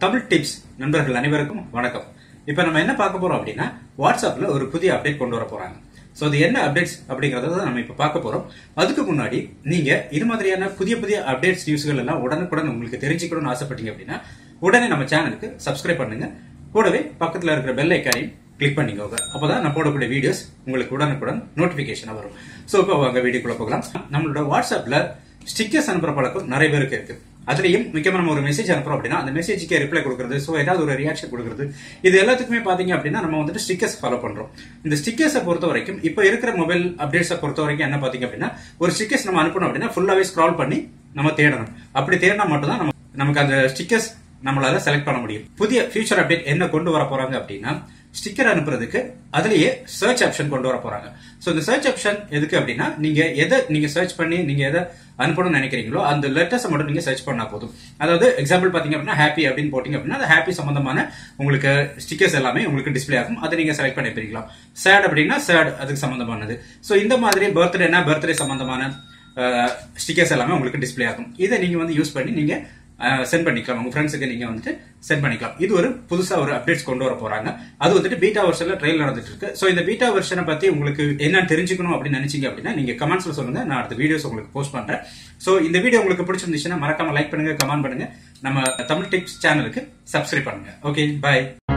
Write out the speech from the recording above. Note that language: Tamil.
தமிழ் டிப்ஸ் நண்பர்கள் அனைவருக்கும் வணக்கம் இப்போ நம்ம என்ன பார்க்க போறோம் அப்படின்னா வாட்ஸ்அப்ல ஒரு புதிய அப்டேட் கொண்டு வர போறாங்க ஸோ அது என்ன அப்டேட்ஸ் அப்படிங்கறத தான் நம்ம இப்போ பார்க்க போறோம் அதுக்கு முன்னாடி நீங்க இது மாதிரியான புதிய புதிய அப்டேட்ஸ் நியூஸ்கள் எல்லாம் உடனுக்குடன் உங்களுக்கு தெரிஞ்சுக்கணும்னு ஆசைப்பட்டீங்க அப்படின்னா உடனே நம்ம சேனலுக்கு சப்ஸ்கிரைப் பண்ணுங்க கூடவே பக்கத்துல இருக்கிற பெல் ஐக்கானையும் கிளிக் பண்ணிக்கோங்க அப்பதான் நான் போடக்கூடிய வீடியோஸ் உங்களுக்கு உடனுக்குடன் நோட்டிபிகேஷன் வரும் ஸோ இப்போ வாங்க வீடியோக்குள்ள போகலாம் நம்மளோட வாட்ஸ்அப்ல ஸ்டிக்கர்ஸ் அனுப்புற பழக்கம் நிறைய பேருக்கு இருக்கு அதுலயும் முக்கியமா நம்ம ஒரு மெசேஜ் அனுப்புறோம் அப்படின்னா அந்த மெசேஜுக்கு ரிப்ளை கொடுக்குறது ஸோ ஏதாவது ஒரு ரியாக்ஷன் கொடுக்குறது இது எல்லாத்துக்குமே பாத்தீங்க அப்படின்னா நம்ம வந்துட்டு ஸ்டிக்கர்ஸ் ஃபாலோ பண்றோம் இந்த ஸ்டிக்கர்ஸை பொறுத்த வரைக்கும் இப்போ இருக்கிற மொபைல் அப்டேட்ஸை பொறுத்த வரைக்கும் என்ன பாத்தீங்க அப்படின்னா ஒரு ஸ்டிக்கர்ஸ் நம்ம அனுப்பணும் அப்படின்னா ஃபுல்லாவே ஸ்க்ரால் பண்ணி நம்ம தேடணும் அப்படி தேடினா மட்டும் தான் நம்ம நமக்கு அந்த ஸ்டிக்கர்ஸ் நம்மளால செலக்ட் பண்ண முடியும் புதிய ஃபியூச்சர் அப்டேட் என்ன கொண்டு வர போறாங்க அப்படின்னா ஸ்டிக்கர் அனுப்புறதுக்கு அதுலயே சர்ச் ஆப்ஷன் கொண்டு வர போறாங்க சோ இந்த சர்ச் ஆப்ஷன் எதுக்கு அப்படின்னா நீங்க எதை நீங்க சர்ச் பண்ணி நீங்க எதை அனுப்பணும்னு நினைக்கிறீங்களோ அந்த லெட்டர்ஸ் மட்டும் நீங்க சர்ச் பண்ணா போதும் அதாவது எக்ஸாம்பிள் பாத்தீங்க அப்படின்னா ஹாப்பி அப்படின்னு போட்டீங்க அப்படின்னா அந்த ஹாப்பி சம்பந்தமான உங்களுக்கு ஸ்டிக்கர்ஸ் எல்லாமே உங்களுக்கு டிஸ்ப்ளே ஆகும் அதை நீங்க செலக்ட் பண்ணி போய்க்கலாம் சேட் அப்படின்னா சேட் அதுக்கு சம்பந்தமானது சோ இந்த மாதிரி பர்த்டேனா பர்த்டே சம்பந்தமான ஸ்டிக்கர்ஸ் எல்லாமே உங்களுக்கு டிஸ்ப்ளே ஆகும் இதை நீங்க வந்து யூஸ் பண்ணி நீங்க சென்ட் பண்ணிக்கலாம் உங்க ஃப்ரெண்ட்ஸுக்கு நீங்க வந்துட்டு சென்ட் பண்ணிக்கலாம் இது ஒரு புதுசா ஒரு அப்டேட்ஸ் கொண்டு வர போறாங்க அது வந்துட்டு பீட்டா வெர்ஷன்ல ட்ரையல் நடந்துட்டு இருக்கு சோ இந்த பீட்டா வெர்ஷனை பத்தி உங்களுக்கு என்ன தெரிஞ்சுக்கணும் அப்படின்னு நினைச்சீங்க அப்படின்னா நீங்க கமெண்ட்ஸ்ல சொல்லுங்க நான் அடுத்த வீடியோஸ் உங்களுக்கு போஸ்ட் பண்றேன் சோ இந்த வீடியோ உங்களுக்கு பிடிச்சிருந்துச்சுன்னா மறக்காம லைக் பண்ணுங்க கமெண்ட் பண்ணுங்க நம்ம தமிழ் டிப்ஸ் சேனலுக்கு சப்ஸ்கிரைப் பண்ணுங்க ஓகே பை